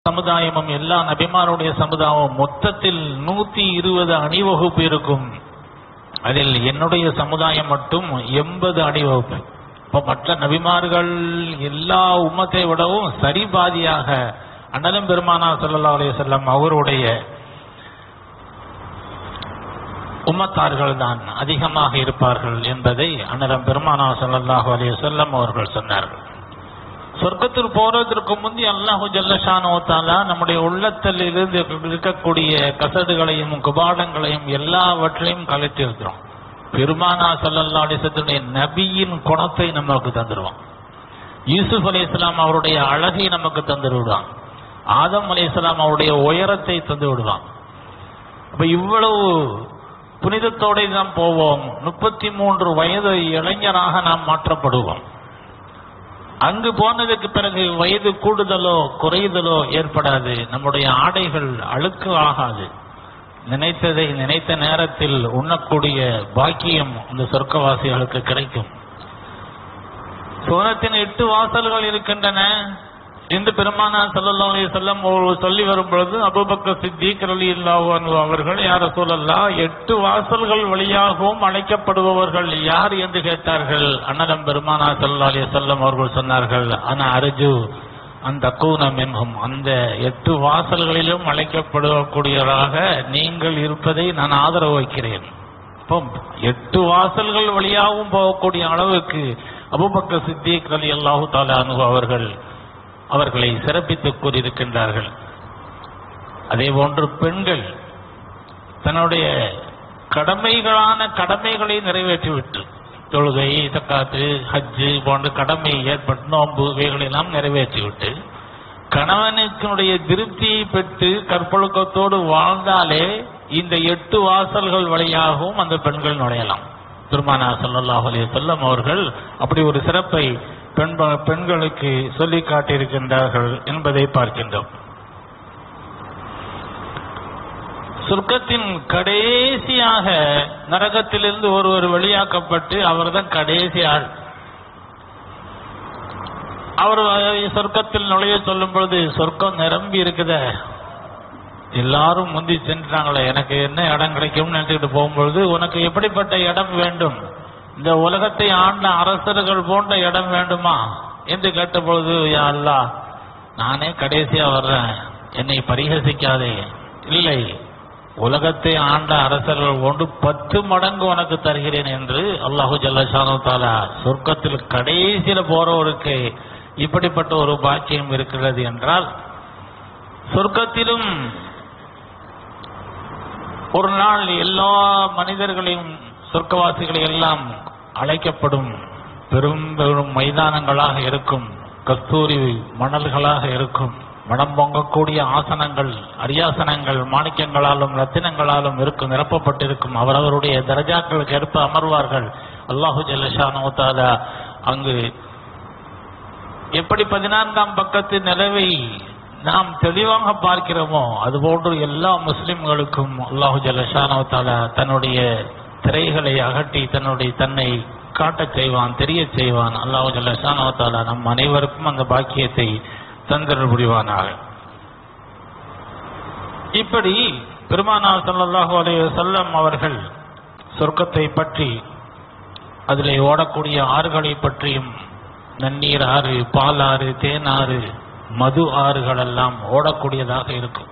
சமுதாயமும் எல்லா நபிமாருடைய சமுதாயமும் மொத்தத்தில் நூத்தி இருபது அணிவகுப்பு இருக்கும் அதில் என்னுடைய சமுதாயம் மட்டும் எண்பது அணிவகுப்பு இப்ப மற்ற நபிமார்கள் எல்லா உம்மத்தை விடவும் சரிபாதியாக அண்ணலும் பெருமானா ஸல்லல்லாஹு அலைஹி வஸல்லம் அவருடைய உம்மத்தார்கள் தான் அதிகமாக இருப்பார்கள் என்பதை அண்ணலம் பெருமானா ஸல்லல்லாஹு அலைஹி வஸல்லம் அவர்கள் சொன்னார்கள் சொர்க்கத்தில் போறதற்கு முந்தி அல்லாஹு ஜல்லஷானோ தாலா நம்முடைய உள்ளத்தில் இருந்து இருக்கக்கூடிய கசடுகளையும் குபாடங்களையும் எல்லாவற்றையும் கலட்டி இருக்கிறோம் பெருமானா சல்லல்லா அலிசத்துடைய நபியின் குணத்தை நமக்கு தந்துடுவான் யூசுப் அலி இஸ்லாம் அவருடைய அழகை நமக்கு தந்து விடுவான் ஆதம் அலி இஸ்லாம் அவருடைய உயரத்தை தந்து விடுவான் அப்ப இவ்வளவு புனிதத்தோட நாம் போவோம் முப்பத்தி மூன்று வயது இளைஞராக நாம் மாற்றப்படுவோம் அங்கு போனதுக்கு பிறகு வயது கூடுதலோ குறைதலோ ஏற்படாது நம்முடைய ஆடைகள் அழுக்கு ஆகாது நினைத்ததை நினைத்த நேரத்தில் உண்ணக்கூடிய பாக்கியம் இந்த சொர்க்கவாசிகளுக்கு கிடைக்கும் சோனத்தின் எட்டு வாசல்கள் இருக்கின்றன என்று பெருமானா ஸல்லல்லாஹு அலைஹி வஸல்லம் அவர்கள் சொல்லி வரும் பொழுது அபூபக்கர் சித்திக் ரலியல்லாஹு அன்ஹு அவர்கள் யார் ரசூலல்லாஹ் எட்டு வாசல்கள் வழியாகவும் அழைக்கப்படுபவர்கள் யார் என்று கேட்டார்கள் அண்ணலம் பெருமானா ஸல்லல்லாஹு அலைஹி வஸல்லம் அவர்கள் சொன்னார்கள் ஆனா அர்ஜு அந்த கூனம் என்கும் அந்த எட்டு வாசல்களிலும் அழைக்கப்படக்கூடியவராக நீங்கள் இருப்பதை நான் ஆதரவு வைக்கிறேன் இப்போ எட்டு வாசல்கள் வழியாகவும் போகக்கூடிய அளவுக்கு அபுபக்கர் சித்திக் அலி அல்லாஹு தாலா அனுகு அவர்கள் அவர்களை சிறப்பித்து கூறியிருக்கின்றார்கள் அதே போன்று பெண்கள் தன்னுடைய கடமைகளான கடமைகளை நிறைவேற்றிவிட்டு தொழுகை தக்காத்து ஹஜ்ஜு போன்ற கடமை ஏற்பட்டு நோன்பு இவைகளெல்லாம் நிறைவேற்றிவிட்டு கணவனுக்குடைய திருப்தியை பெற்று கற்பொழுக்கத்தோடு வாழ்ந்தாலே இந்த எட்டு வாசல்கள் வழியாகவும் அந்த பெண்கள் நுழையலாம் பெருமானா ஸல்லல்லாஹு அலைஹி வஸல்லம் அவர்கள் அப்படி ஒரு சிறப்பை பெண் பெண்களுக்கு சொல்லி காட்டியிருக்கின்றார்கள் என்பதை பார்க்கின்றோம் சொர்க்கத்தின் கடைசியாக நரகத்திலிருந்து ஒருவர் வெளியாக்கப்பட்டு அவர்தான் கடைசி ஆள் அவர் சொர்க்கத்தில் நுழைய சொல்லும் பொழுது சொர்க்கம் நிரம்பி இருக்குதே எல்லாரும் முந்தி சென்றாங்களே எனக்கு என்ன இடம் கிடைக்கும்னு நினைச்சுக்கிட்டு போகும்பொழுது உனக்கு எப்படிப்பட்ட இடம் வேண்டும் இந்த உலகத்தை ஆண்ட அரசர்கள் போன்ற இடம் வேண்டுமா என்று கேட்டபொழுது யா அல்லாஹ் நானே கடைசியா வர்றேன் என்னை பரிகசிக்காதே இல்லை உலகத்தை ஆண்ட அரசர்கள் கொண்டு பத்து மடங்கு உனக்கு தருகிறேன் என்று அல்லாஹு ஜல்லஷானு தாலா சொர்க்கத்தில் கடைசியில போறவருக்கு இப்படிப்பட்ட ஒரு பாக்கியம் இருக்கிறது என்றால் சொர்க்கத்திலும் ஒரு நாள் எல்லா மனிதர்களையும் சொர்க்கவாசிகளை எல்லாம் அழைக்கப்படும் பெரும் பெரும் மைதானங்களாக இருக்கும் கஸ்தூரி மணல்களாக இருக்கும் மனம் பொங்கக்கூடிய ஆசனங்கள் அரியாசனங்கள் மாணிக்கங்களாலும் ரத்தினங்களாலும் இருக்கும் நிரப்பப்பட்டிருக்கும் அவரவருடைய தரஜாக்களுக்கு ஏற்ப அமர்வார்கள் அல்லாஹு ஜல்லஷானு தாலா அங்கு எப்படி பதினான்காம் பக்கத்து நிலவை நாம் தெளிவாக பார்க்கிறோமோ அதுபோன்று எல்லா முஸ்லிம்களுக்கும் அல்லாஹு ஜல்லஷானு தாலா தன்னுடைய திரைகளை அகட்டி தன்னுடைய தன்னை காட்டச் செய்வான் தெரியச் செய்வான் அல்லாஹு ஜல்லஷானு தாலா நம் அனைவருக்கும் அந்த பாக்கியத்தை தந்தரல் புரிவானாக இப்படி பெருமானார் ஸல்லல்லாஹு அலைஹி வஸல்லம் அவர்கள் சொர்க்கத்தை பற்றி அதிலே ஓடக்கூடிய ஆறுகளை பற்றியும் நன்னீர் ஆறு பாலாறு தேனாறு மது ஆறுகள் எல்லாம் ஓடக்கூடியதாக இருக்கும்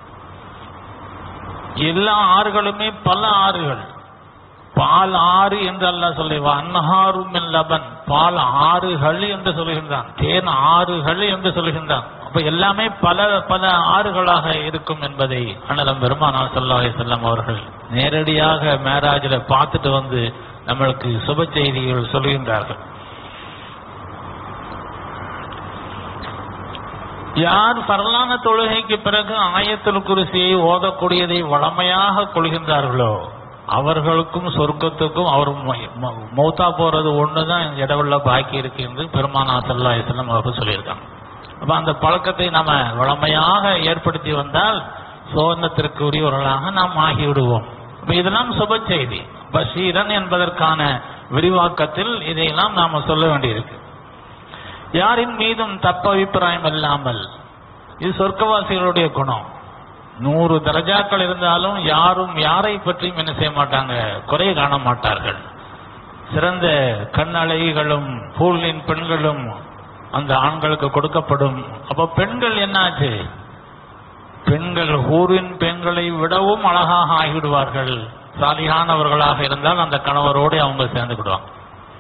எல்லா ஆறுகளுமே பல ஆறுகள் பால் ஆறு என்று அல்லாஹ் சொல்லுவா அன்னஹாரும் லபன் பால் ஆறுகள் என்று சொல்லுகின்றான் தேன் ஆறுகள் என்று சொல்லுகின்றான் அப்ப எல்லாமே பல பல ஆறுகளாக இருக்கும் என்பதை அண்ணலம் பெருமானார் ஸல்லல்லாஹு செல்லம் அவர்கள் நேரடியாக மேராஜில் பார்த்துட்டு வந்து நம்மளுக்கு சுப செய்திகள் சொல்லுகின்றார்கள் யார் பரலான தொழுகைக்கு பிறகு ஆயத்துல் குருசியை ஓதக்கூடியதை வளமையாக கொள்கின்றார்களோ அவர்களுக்கும் சொர்க்கத்துக்கும் அவர் ம- ம- மௌத்தா போறது ஒண்ணுதான் இடவுள்ள பாக்கி இருக்கு என்று பெருமானா சல்லா இஸ்லாம் அவர்கள் சொல்லியிருக்காங்க அப்ப அந்த பழக்கத்தை நாம வளமையாக ஏற்படுத்தி வந்தால் சோதனத்திற்கு உரியவர்களாக நாம் ஆகிவிடுவோம் அப்ப இதெல்லாம் சுப செய்தி பஷீரன் என்பதற்கான விரிவாக்கத்தில் இதையெல்லாம் நாம சொல்ல வேண்டியிருக்கு யாரின் மீதும் தப்ப அபிப்பிராயம் இல்லாமல் இது சொர்க்கவாசிகளுடைய குணம் நூறு தரஜாக்கள் இருந்தாலும் யாரும் யாரை பற்றியும் என்ன செய்ய மாட்டாங்க குறை காண மாட்டார்கள் சிறந்த கண்ணழகிகளும் பூலின் பெண்களும் அந்த ஆண்களுக்கு கொடுக்கப்படும் அப்ப பெண்கள் என்னாச்சு பெண்கள் ஊரின் பெண்களை விடவும் அழகாக ஆகிவிடுவார்கள் சாலிகானவர்களாக இருந்தால் அந்த கணவரோடு அவங்க சேர்ந்துக்கிடுவாங்க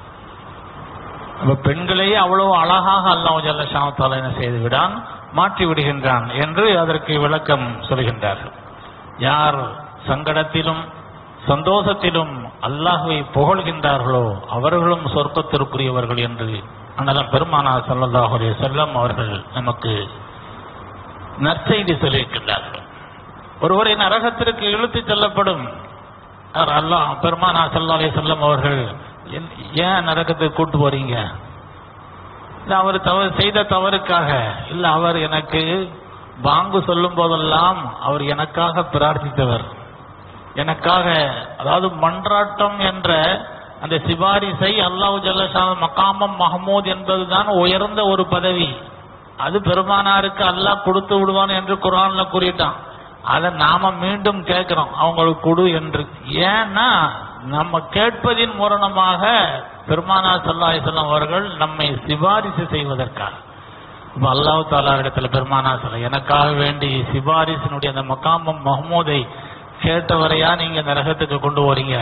அப்ப பெண்களையே அவ்வளவு அழகாக அல்லாஹ் ஜல்ல ஷாமத்தால என்ன செய்து விடான் மாற்றி விடுகின்றான் என்று அதற்கு விளக்கம் சொல்கின்றார்கள் யார் சங்கடத்திலும் சந்தோஷத்திலும் அல்லாஹுவை புகழ்கின்றார்களோ அவர்களும் சொர்க்கத்திற்குரியவர்கள் என்று அண்ணலம் பெருமானா ஸல்லல்லாஹு அலைஹி வஸல்லம் அவர்கள் நமக்கு நற்செய்தி சொல்லியிருக்கின்றார்கள் ஒருவரை நரகத்திற்கு இழுத்துச் செல்லப்படும் அவர் அல்லாஹ் பெருமானா ஸல்லல்லாஹு அலைஹி வஸல்லம் அவர்கள் என்- ஏன் நரகத்துக்கு கூட்டு போறீங்க இல்ல அவர் தவறு செய்த தவறுக்காக இல்ல அவர் எனக்கு பாங்கு சொல்லும் போதெல்லாம் அவர் எனக்காக பிரார்த்தித்தவர் எனக்காக அதாவது மன்றாட்டம் என்ற அந்த சிபாரிசை அல்லாஹ் ஜல்லஷா மகாமம் மஹமூத் என்பதுதான் உயர்ந்த ஒரு பதவி அது பெருமானாருக்கு அல்லாஹ் கொடுத்து விடுவான் என்று குர்ஆன்ல கூறிட்டான் அதை நாம மீண்டும் கேட்கிறோம் அவங்களுக்கு கொடு என்று ஏன்னா நம்ம கேட்பதின் மூலமாக பெருமானா சல்லாஹ் செல்லம் அவர்கள் நம்மை சிபாரிசு செய்வதற்காக இப்ப அல்லாஹ் தாலா இடத்துல பெருமானா சொல்ல எனக்காக வேண்டி சிபாரிசினுடைய அந்த மகாமம் மஹமூதை கேட்டவரையா நீங்க நரகத்துக்கு கொண்டு போறீங்க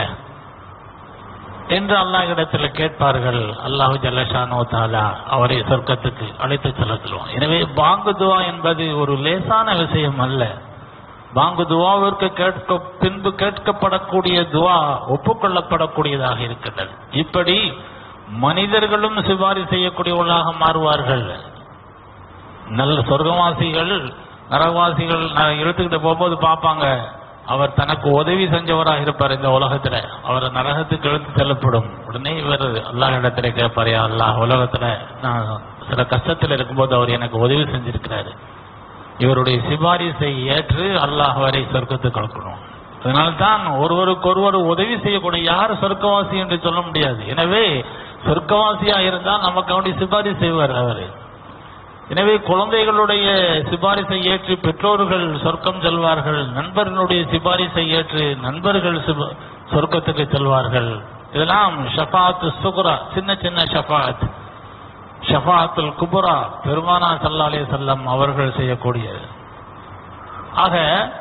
என்று அல்லாஹ் இடத்துல கேட்பார்கள் அல்லாஹு ஜல்லஷானோ தாலா அவரை சொர்க்கத்துக்கு அழைத்து செல்ல சொல்லுவான் எனவே பாங்கு துவா என்பது ஒரு லேசான விஷயம் அல்ல பாங்கு துவாவிற்கு கேட்க பின்பு கேட்கப்படக்கூடிய துவா ஒப்புக்கொள்ளப்படக்கூடியதாக இருக்கின்றது இப்படி மனிதர்களும் சிபாரிசு செய்யக்கூடியவர்களாக மாறுவார்கள் நல்ல சொர்க்கவாசிகள் நரகவாசிகள் ந- இழுத்துக்கிட்டு போகும்போது பார்ப்பாங்க அவர் தனக்கு உதவி செஞ்சவராக இருப்பார் இந்த உலகத்துல அவர் நரகத்துக்கு இழுத்து செல்லப்படும் உடனே இவர் அல்லாஹ் இடத்துல கேட்பாரு "யா அல்லாஹ் உலகத்துல நான் சில கஷ்டத்தில் இருக்கும்போது அவர் எனக்கு உதவி செஞ்சிருக்கிறாரு இவருடைய சிபாரிசை ஏற்று அல்லாஹ் வரை சொர்க்கத்துக்கு அனுப்பணும் அதனால்தான் ஒருவருக்கொருவர் உதவி செய்யக்கூடிய யார் சொர்க்கவாசி என்று சொல்ல முடியாது எனவே சொர்க்கவாசியா இருந்தால் நமக்கு அவனுடைய சிபாரிசு செய்வார் அவர் எனவே குழந்தைகளுடைய சிபாரிசை ஏற்று பெற்றோர்கள் சொர்க்கம் செல்வார்கள் நண்பர்களுடைய சிபாரிசை ஏற்று நண்பர்கள் சிப- சொர்க்கத்துக்கு செல்வார்கள் இதெல்லாம் ஷஃபாத் சுகுரா சின்ன சின்ன ஷஃபாத் ஷஃபாத்துல் குபுரா பெருமானா சல்லா அலைஹி செல்லம் அவர்கள் செய்யக்கூடியது ஆக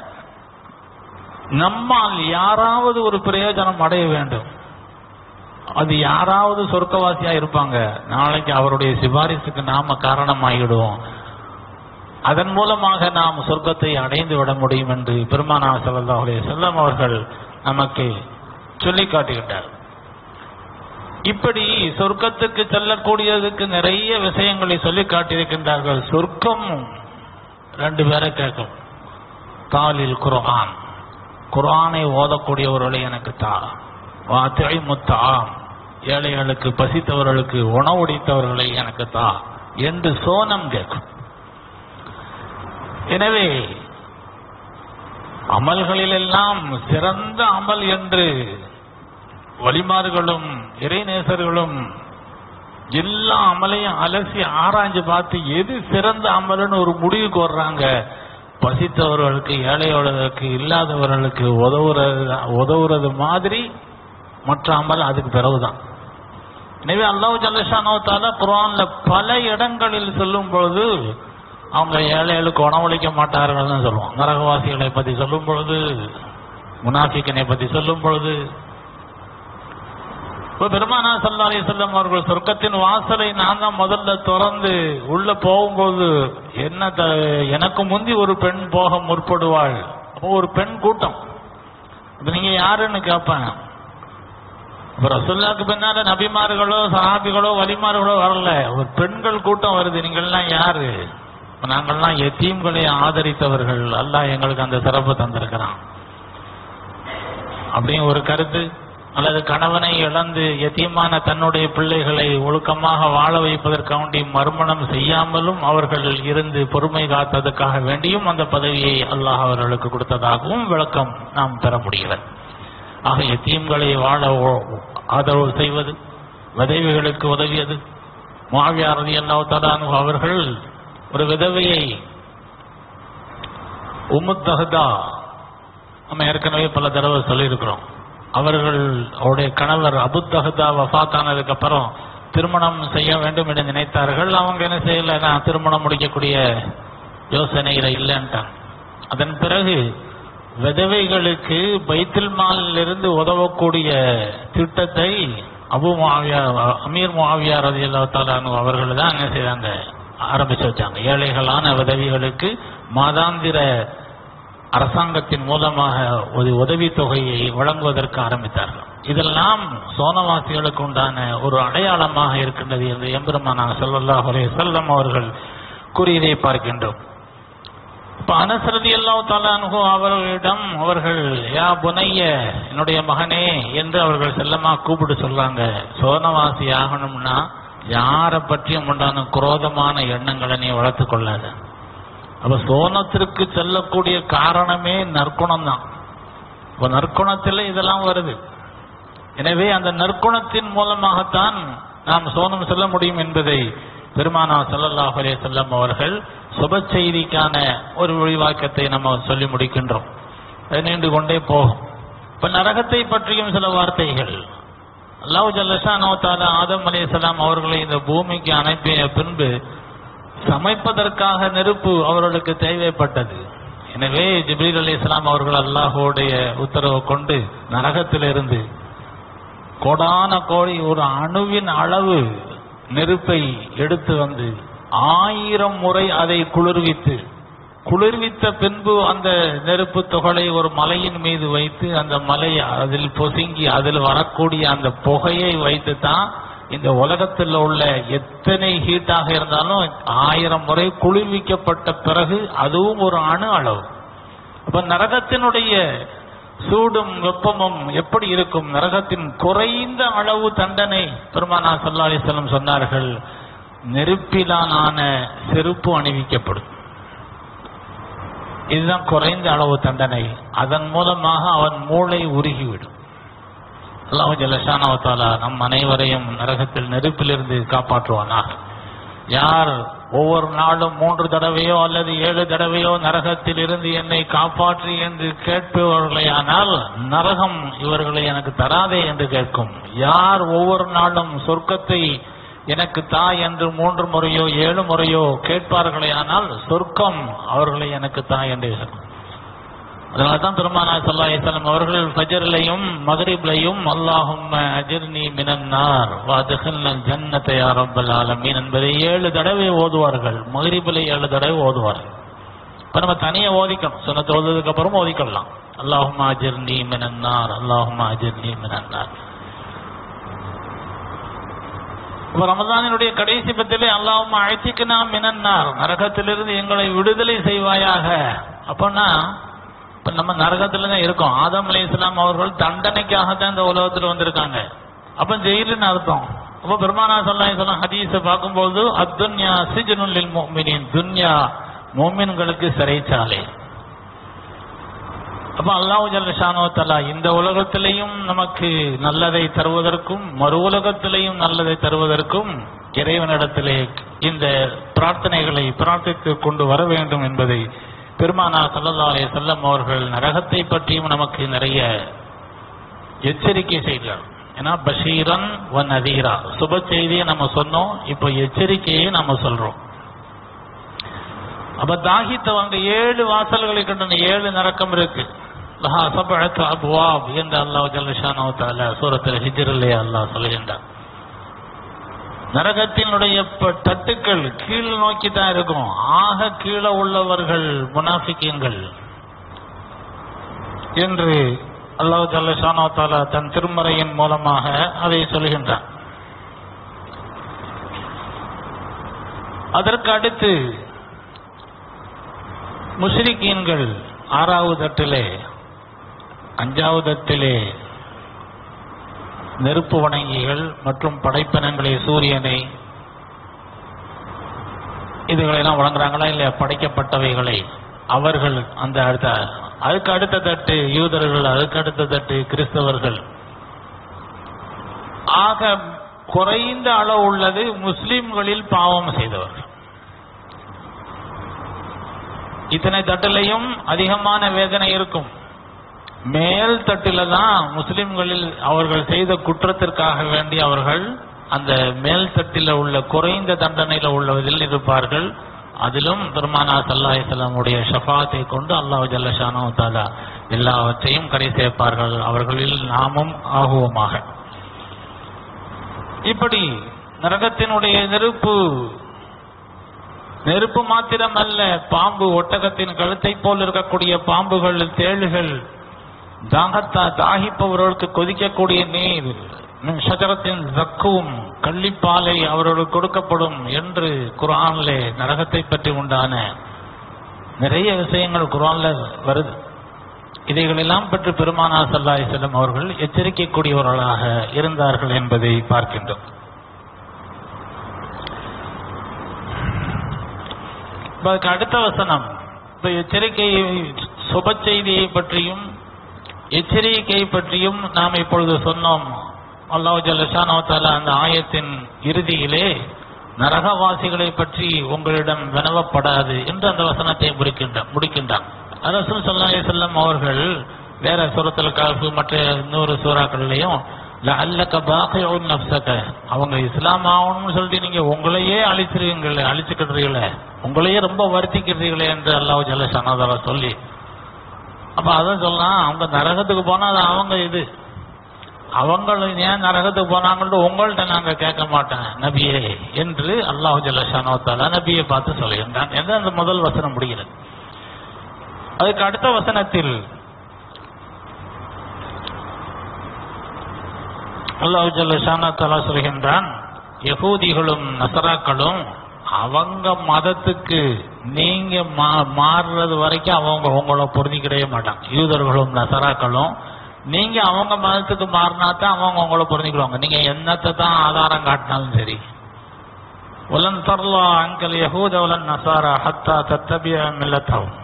நம்மால் யாராவது ஒரு பிரயோஜனம் அடைய வேண்டும் அது யாராவது சொர்க்கவாசியா இருப்பாங்க நாளைக்கு அவருடைய சிபாரிசுக்கு நாம காரணமாகிடுவோம் அதன் மூலமாக நாம் சொர்க்கத்தை அடைந்து விட முடியும் என்று பெருமானா ஸல்லல்லாஹு அலைஹி வஸல்லம் அவர்கள் நமக்கு சொல்லி காட்டுகின்றார் இப்படி சொர்க்கத்துக்கு செல்லக்கூடியதுக்கு நிறைய விஷயங்களை சொல்லி காட்டியிருக்கின்றார்கள் சொர்க்கம் ரெண்டு பேரை கேட்கும் தாலில் குர்ஆன் குர்ஆனை ஓதக்கூடியவர்களை எனக்கு தா வாத்திரை முத்தாம் ஏழைகளுக்கு பசித்தவர்களுக்கு உணவுடித்தவர்களை எனக்கு தா என்று சோனம் கேட்கும் எனவே அமல்களிலெல்லாம் சிறந்த அமல் என்று வழிமார்களும் இறைநேசர்களும் எல்லா அமலையும் அலசி ஆராய்ஞ்சு பார்த்து எது சிறந்த அமல்னு ஒரு முடிவுக்கு வர்றாங்க பசித்தவர்களுக்கு ஏழையோர்களுக்கு இல்லாதவர்களுக்கு உதவுறது உதவுறது மாதிரி மற்ற அமல் அதுக்கு பிறகுதான் எனவே அல்லாஹ் ஜல்லஷானோ தாலா குர்ஆன்ல பல இடங்களில் சொல்லும் பொழுது அவங்க ஏழைகளுக்கு உணவளிக்க மாட்டார்கள்னு சொல்லுவோம் நரகவாசிகளை பத்தி சொல்லும் பொழுது முனாஃபிக்கனை பத்தி சொல்லும் பொழுது இப்ப பெருமானா சல்லா அலி செல்லம் அவர்கள் சொர்க்கத்தின் வாசலை நான் தான் முதல்ல திறந்து உள்ள போகும்போது என்ன த- எனக்கு முந்தி ஒரு பெண் போக முற்படுவாள் அப்போ ஒரு பெண் கூட்டம் இப்ப நீங்க யாருன்னு கேட்பேன் இப்ப ரசுல்லாக்கு பின்னால நபிமார்களோ சஹாபிகளோ வலிமார்களோ வரல ஒரு பெண்கள் கூட்டம் வருது நீங்கள்லாம் யாரு இப்ப நாங்கள்லாம் எத்தீம்களை ஆதரித்தவர்கள் அல்லாஹ் எங்களுக்கு அந்த சிறப்பு தந்திருக்கிறான் அப்படின்னு ஒரு கருத்து அல்லது கணவனை இழந்து எத்தீமான தன்னுடைய பிள்ளைகளை ஒழுக்கமாக வாழ வைப்பதற்காண்டி மறுமணம் செய்யாமலும் அவர்கள் இருந்து பொறுமை காத்ததுக்காக வேண்டியும் அந்த பதவியை அல்லாஹ் அவர்களுக்கு கொடுத்ததாகவும் விளக்கம் நாம் பெற முடிகிறது ஆக எத்தீம்களை வாழ ஓ- ஆதரவு செய்வது விதவைகளுக்கு உதவியது மாவியாரதி அல்லாஹ் அவர்கள் ஒரு விதவையை உமுத்தஹதா நம்ம ஏற்கனவே பல தடவை சொல்லியிருக்கிறோம் அவர்கள் அவருடைய கணவர் அபுத்தஹதா வஃபாத்தானதுக்கு அப்புறம் திருமணம் செய்ய வேண்டும் என்று நினைத்தார்கள் அவங்க என்ன செய்யல நான் திருமணம் முடிக்கக்கூடிய யோசனையில இல்லைன்ட்டாங்க அதன் பிறகு விதவைகளுக்கு பைத்துல் மாலில் இருந்து உதவக்கூடிய திட்டத்தை அபு முஆவியா அமீர் முஆவியா ரலியல்லாஹு தஆலா அன்ஹு அவர்கள் தான் என்ன செய்தாங்க ஆரம்பிச்சு வச்சாங்க ஏழைகளான விதவிகளுக்கு மாதாந்திர அரசாங்கத்தின் மூலமாக ஒரு உதவித் தொகையை வழங்குவதற்கு ஆரம்பித்தார்கள் இதெல்லாம் சோனவாசிகளுக்கு உண்டான ஒரு அடையாளமாக இருக்கின்றது என்று எம்பெருமானார் ஸல்லல்லாஹு அலைஹி வஸல்லம் அவர்கள் கூறியதை பார்க்கின்றோம் இப்ப அனசரதி அல்லாஹ் தாலானுகு அவர்களிடம் அவர்கள் யா புனைய என்னுடைய மகனே என்று அவர்கள் செல்லமா கூப்பிட்டு சொல்றாங்க சோனவாசி ஆகணும்னா யாரை பற்றியும் உண்டான குரோதமான எண்ணங்களை நீ வளர்த்து கொள்ளாத அப்ப சோனத்திற்கு செல்லக்கூடிய காரணமே நற்குணம் தான் இப்ப நற்குணத்தில் இதெல்லாம் வருது எனவே அந்த நற்குணத்தின் மூலமாகத்தான் நாம் சோனம் செல்ல முடியும் என்பதை பெருமானா ஸல்லல்லாஹு அலைஹி வஸல்லம் அவர்கள் சுப செய்திக்கான ஒரு விரிவாக்கத்தை நம்ம சொல்லி முடிக்கின்றோம் அது நீண்டு கொண்டே போகும் இப்ப நரகத்தை பற்றியும் சில வார்த்தைகள் அல்லாஹ் ஜல்லஷானோ தாலா ஆதம் அலைஹிஸ்ஸலாம் அவர்களை இந்த பூமிக்கு அனுப்பிய பின்பு சமைப்பதற்காக நெருப்பு அவர்களுக்கு தேவைப்பட்டது எனவே ஜிப்ரீல் அலைஹிஸ்ஸலாம் அவர்கள் அல்லாஹ்வுடைய உத்தரவு கொண்டு நரகத்திலிருந்து கோடான கோடி ஒரு அணுவின் அளவு நெருப்பை எடுத்து வந்து ஆயிரம் முறை அதை குளிர்வித்து குளிர்வித்த பின்பு அந்த நெருப்பு துகளை ஒரு மலையின் மீது வைத்து அந்த மலை அதில் பொசுங்கி அதில் வரக்கூடிய அந்த புகையை வைத்து தான் இந்த உலகத்தில் உள்ள எத்தனை ஹீட்டாக இருந்தாலும் ஆயிரம் முறை குளிர்விக்கப்பட்ட பிறகு அதுவும் ஒரு அணு அளவு அப்ப நரகத்தினுடைய சூடும் வெப்பமும் எப்படி இருக்கும் நரகத்தின் குறைந்த அளவு தண்டனை பெருமானா சல்லா அலிஸ்லம் சொன்னார்கள் நெருப்பிலான செருப்பு அணிவிக்கப்படும் இதுதான் குறைந்த அளவு தண்டனை அதன் மூலமாக அவன் மூளை உருகிவிடும் அல்லாஹு ஜல்லஷானவத்தாலா நம் அனைவரையும் நரகத்தில் நெருப்பிலிருந்து காப்பாற்றுவானாக யார் ஒவ்வொரு நாளும் மூன்று தடவையோ அல்லது ஏழு தடவையோ நரகத்தில் இருந்து என்னை காப்பாற்றி என்று கேட்பவர்களேயானால் நரகம் இவர்களை எனக்கு தராதே என்று கேட்கும் யார் ஒவ்வொரு நாளும் சொர்க்கத்தை எனக்கு தா என்று மூன்று முறையோ ஏழு முறையோ கேட்பார்களேயானால் சொர்க்கம் அவர்களை எனக்கு தா என்று சொல்லும் அதனால தான் பெருமானா சல்லா இஸ்லாம் அவர்கள் ஃபஜர்லையும் மகரிப்லையும் அல்லாஹும் அஜிர்னி மினன்னார் வாதுகல் ஜன்னத்தை அரபல் ஆலமீன் என்பதை ஏழு தடவை ஓதுவார்கள் மகரிபில் ஏழு தடவை ஓதுவார்கள் இப்ப நம்ம தனியா ஓதிக்கணும் சொன்னத்தை ஓதுறதுக்கு அப்புறம் ஓதிக்கலாம் அல்லாஹும் அஜிர்னி மினன்னார் அல்லாஹும் அஜிர்னி மினன்னார் இப்ப ரமதானினுடைய கடைசி பத்திலே அல்லாஹும் அழைச்சிக்கனா மினன்னார் நரகத்திலிருந்து எங்களை விடுதலை செய்வாயாக அப்பன்னா இப்ப நம்ம நரகத்துல தான் இருக்கோம் ஆதம் அலி இஸ்லாம் அவர்கள் தண்டனைக்காக தான் இந்த உலகத்துல வந்திருக்காங்க அப்ப ஜெயிலுன்னு அர்த்தம் அப்ப பெருமானா சல்லா இஸ்லாம் ஹதீஸை பார்க்கும்போது அத்துன்யா சிஜனுல் மோமினின் துன்யா மோமின்களுக்கு சிறைச்சாலை அப்ப அல்லாஹு ஜல்லஷானோ தலா இந்த உலகத்திலையும் நமக்கு நல்லதை தருவதற்கும் மறு உலகத்திலையும் நல்லதை தருவதற்கும் இறைவனிடத்திலே இந்த பிரார்த்தனைகளை பிரார்த்தித்து கொண்டு வர வேண்டும் என்பதை பெருமானா சல்லல்லா அலைஹி செல்லம் அவர்கள் நரகத்தை பற்றியும் நமக்கு நிறைய எச்சரிக்கை செய்கிறார் ஏன்னா பஷீரன் வ நதீரா சுப செய்தியை நம்ம சொன்னோம் இப்போ எச்சரிக்கையை நம்ம சொல்றோம் அப்ப தாகித்தவங்க ஏழு வாசல்களை கண்டன ஏழு நரக்கம் இருக்கு லஹா சபஅத்து அப்வாப் என்று அல்லாஹ் ஜல்லஷானு தஆலா சூரத்தில் ஹிஜ்ரிலே அல்லாஹ் சொல்கின்றார் நரகத்தினுடைய ப- தட்டுக்கள் கீழ் நோக்கி தான் இருக்கும் ஆக கீழே உள்ளவர்கள் முனாஃபிக்கீன்கள் என்று அல்லாஹ் ஜல்லஷானு தஆலா தன் திருமறையின் மூலமாக அதை சொல்கின்றான் அதற்கு அடுத்து முஸ்லிக்கீன்கள் ஆறாவது தட்டிலே அஞ்சாவது தட்டிலே நெருப்பு வணங்கிகள் மற்றும் படைப்பினங்களை சூரியனை இதுகளெல்லாம் வழங்குறாங்களா இல்லையா படைக்கப்பட்டவைகளை அவர்கள் அந்த அடுத்த அதுக்கு அடுத்த தட்டு யூதர்கள் அதுக்கு அடுத்த தட்டு கிறிஸ்தவர்கள் ஆக குறைந்த அளவு உள்ளது முஸ்லிம்களில் பாவம் செய்தவர்கள் இத்தனை தட்டிலையும் அதிகமான வேதனை இருக்கும் மேல் தட்டில தான் முஸ்லிம்களில் அவர்கள் செய்த குற்றத்திற்காக வேண்டி அவர்கள் அந்த மேல் தட்டில உள்ள குறைந்த தண்டனையில உள்ளதில் இருப்பார்கள் அதிலும் பெருமானா சல்லாஹிசல்லாமுடைய ஷஃபாத்தை கொண்டு அல்லாஹ் ஜல்லஷானோ தாலா எல்லாவற்றையும் கரை சேர்ப்பார்கள் அவர்களில் நாமும் ஆகுவோமாக இப்படி நரகத்தினுடைய நெருப்பு நெருப்பு மாத்திரம் அல்ல பாம்பு ஒட்டகத்தின் கழுத்தை போல் இருக்கக்கூடிய பாம்புகள் தேள்கள் தாகத்தா தாகிப்பவர்களுக்கு கொதிக்கக்கூடிய நீர் மின் ஷஜரத்தின் ஜக்கும் கள்ளிப்பாலை அவர்களுக்கு கொடுக்கப்படும் என்று குரான்லே நரகத்தை பற்றி உண்டான நிறைய விஷயங்கள் குரான்ல வருது இதைகளெல்லாம் பற்றி பெருமானா சல்லாஹி செல்லம் அவர்கள் எச்சரிக்கைக்கூடியவர்களாக இருந்தார்கள் என்பதை பார்க்கின்றோம் இப்ப அதுக்கு அடுத்த வசனம் இப்ப எச்சரிக்கை சுப செய்தியை பற்றியும் எச்சரிக்கை பற்றியும் நாம் இப்பொழுது சொன்னோம் அல்லாஹ் ஜல்லஷானோ தாலா அந்த ஆயத்தின் இறுதியிலே நரகவாசிகளை பற்றி உங்களிடம் வினவப்படாது என்று அந்த வசனத்தை முடிக்கின்றான் முடிக்கின்றான் அரசு சொல்லாஹி செல்லம் அவர்கள் வேற சுரத்தில் காஃபு மற்ற இன்னொரு சூறாக்கள்லையும் அல்லக்க பாகையோன் நப்சக்க அவங்க இஸ்லாம் ஆகணும்னு சொல்லிட்டு நீங்க உங்களையே அழிச்சிருவீங்களே அழிச்சுக்கிடுறீங்களே உங்களையே ரொம்ப வருத்திக்கிறீங்களே என்று அல்லாஹ் ஜல்லஷானோ சொல்லி அப்ப அதான் சொல்லலாம் அவங்க நரகத்துக்கு போனா அது அவங்க இது அவங்க ஏன் நரகத்துக்கு போனாங்கன்னு உங்கள்ட்ட நாங்க கேட்க மாட்டேன் நபியே என்று அல்லாஹு ஜல்லஷானோ தாலா நபியை பார்த்து சொல்லுகின்றான் என்று அந்த முதல் வசனம் முடிகிறது அதுக்கு அடுத்த வசனத்தில் அல்லாஹு ஜல்லஷானோ தாலா சொல்கின்றான் யகூதிகளும் நசராக்களும் அவங்க மதத்துக்கு நீங்க மா- மாறுறது வரைக்கும் அவங்க உங்களை பொருந்திக்கிடவே மாட்டாங்க யூதர்களும் நசராக்களும் நீங்க அவங்க மதத்துக்கு மாறினா தான் அவங்க உங்களை பொருந்திக்கிடுவாங்க நீங்க என்னத்தை தான் ஆதாரம் காட்டினாலும் சரி உலன் தர்லா அங்கல் யஹூத உலன் நசாரா ஹத்தா தத்தபிய மில்லத்தவும்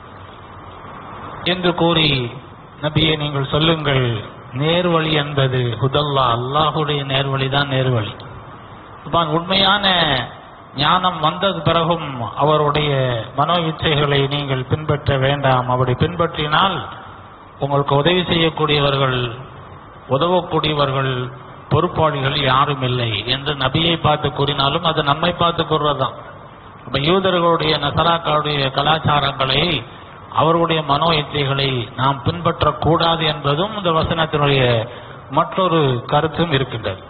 என்று கூறி நபியை நீங்கள் சொல்லுங்கள் நேர்வழி என்பது ஹுதல்லா அல்லாஹுடைய நேர்வழி தான் நேர்வழி அப்ப உண்மையான ஞானம் வந்தது பிறகும் அவருடைய மனோ இச்சைகளை நீங்கள் பின்பற்ற வேண்டாம் அப்படி பின்பற்றினால் உங்களுக்கு உதவி செய்யக்கூடியவர்கள் உதவக்கூடியவர்கள் பொறுப்பாளிகள் யாரும் இல்லை என்று நபியை பார்த்து கூறினாலும் அது நம்மை பார்த்து கூறுறதுதான் அப்ப யூதர்களுடைய நசராக்களுடைய கலாச்சாரங்களை அவர்களுடைய மனோ இச்சைகளை நாம் பின்பற்றக்கூடாது என்பதும் இந்த வசனத்தினுடைய மற்றொரு கருத்தும் இருக்கின்றது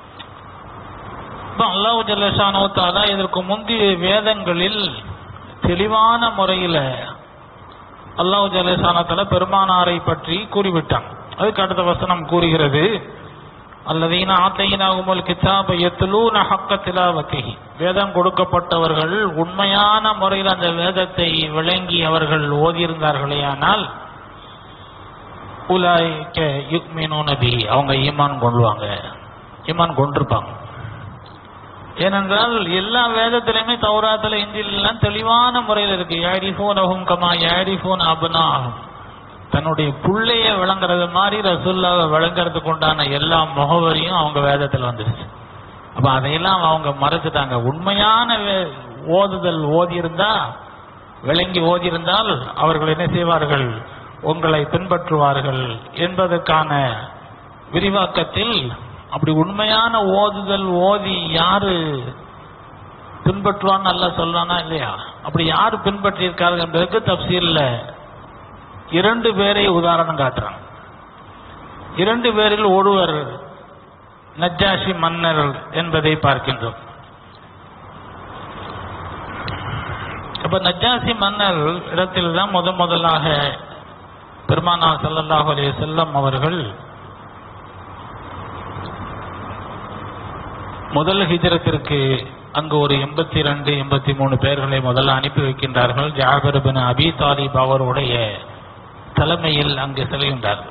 இப்ப அல்லாஹ் ஜல்லஷானோ தாலா இதற்கு முந்தைய வேதங்களில் தெளிவான முறையில அல்லாஹ் ஜல்லஷானோ தாலா பெருமானாரை பற்றி கூறிவிட்டான் அதுக்கு அடுத்த வசனம் கூறுகிறது அல்லதீன ஆத்தையினாகுமல் கிதாப எத்துலூன ஹக்க திலாவத்திஹி வேதம் கொடுக்கப்பட்டவர்கள் உண்மையான முறையில் அந்த வேதத்தை விளங்கி அவர்கள் ஓதியிருந்தார்களேயானால் உலாய்க்க யுக்மினூன பிஹி அவங்க ஈமான் கொள்வாங்க ஈமான் கொண்டிருப்பாங்க ஏனென்றால் எல்லா வேதத்திலுமே தௌராத்துல இஞ்சில் எல்லாம் தெளிவான முறையில் இருக்கு யாரிஃபூனஹும் கமா யாரிஃபூன் அபுனாஹும் தன்னுடைய புள்ளைய விளங்குறது மாதிரி ரசுல்லாவை விளங்குறதுக்கு உண்டான எல்லா முகவரியும் அவங்க வேதத்தில் வந்துருச்சு அப்ப அதையெல்லாம் அவங்க மறைச்சிட்டாங்க உண்மையான வே- ஓதுதல் ஓதியிருந்தா விளங்கி ஓதியிருந்தால் அவர்கள் என்ன செய்வார்கள் உங்களை பின்பற்றுவார்கள் என்பதற்கான விரிவாக்கத்தில் அப்படி உண்மையான ஓதுதல் ஓதி யாரு பின்பற்றுவான்னு நல்லா சொல்றானா இல்லையா அப்படி யாரு பின்பற்றியிருக்கார்கள் என்பதற்கு தப்சீல்ல இரண்டு பேரை உதாரணம் காட்டுறாங்க இரண்டு பேரில் ஒருவர் நஜ்ஜாஷி மன்னர் என்பதை பார்க்கின்றோம் அப்ப நஜ்ஜாசி மன்னர் இடத்தில் தான் முத முதலாக பெருமானா ஸல்லல்லாஹு அலைஹி வஸல்லம் அவர்கள் முதல் ஹிஜரத்திற்கு அங்கு ஒரு எண்பத்தி ரெண்டு எண்பத்தி மூணு பேர்களை முதல்ல அனுப்பி வைக்கின்றார்கள் ஜாபர் பின் அபி தாலிப் அவருடைய தலைமையில் அங்கு செல்கின்றார்கள்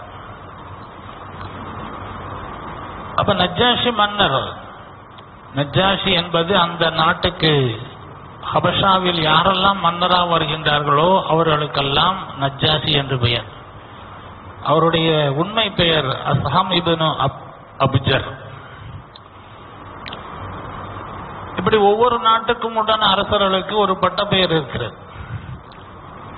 அப்ப நஜ்ஜாஷி மன்னர் நஜ்ஜாஷி என்பது அந்த நாட்டுக்கு ஹபஷாவில் யாரெல்லாம் மன்னராக வருகின்றார்களோ அவர்களுக்கெல்லாம் நஜ்ஜாசி என்று பெயர் அவருடைய உண்மை பெயர் அஸ்ஹாம் இப்னு அப் அபுஜர் இப்படி ஒவ்வொரு நாட்டுக்கும் உண்டான அரசர்களுக்கு ஒரு பட்டப்பெயர் இருக்கிறது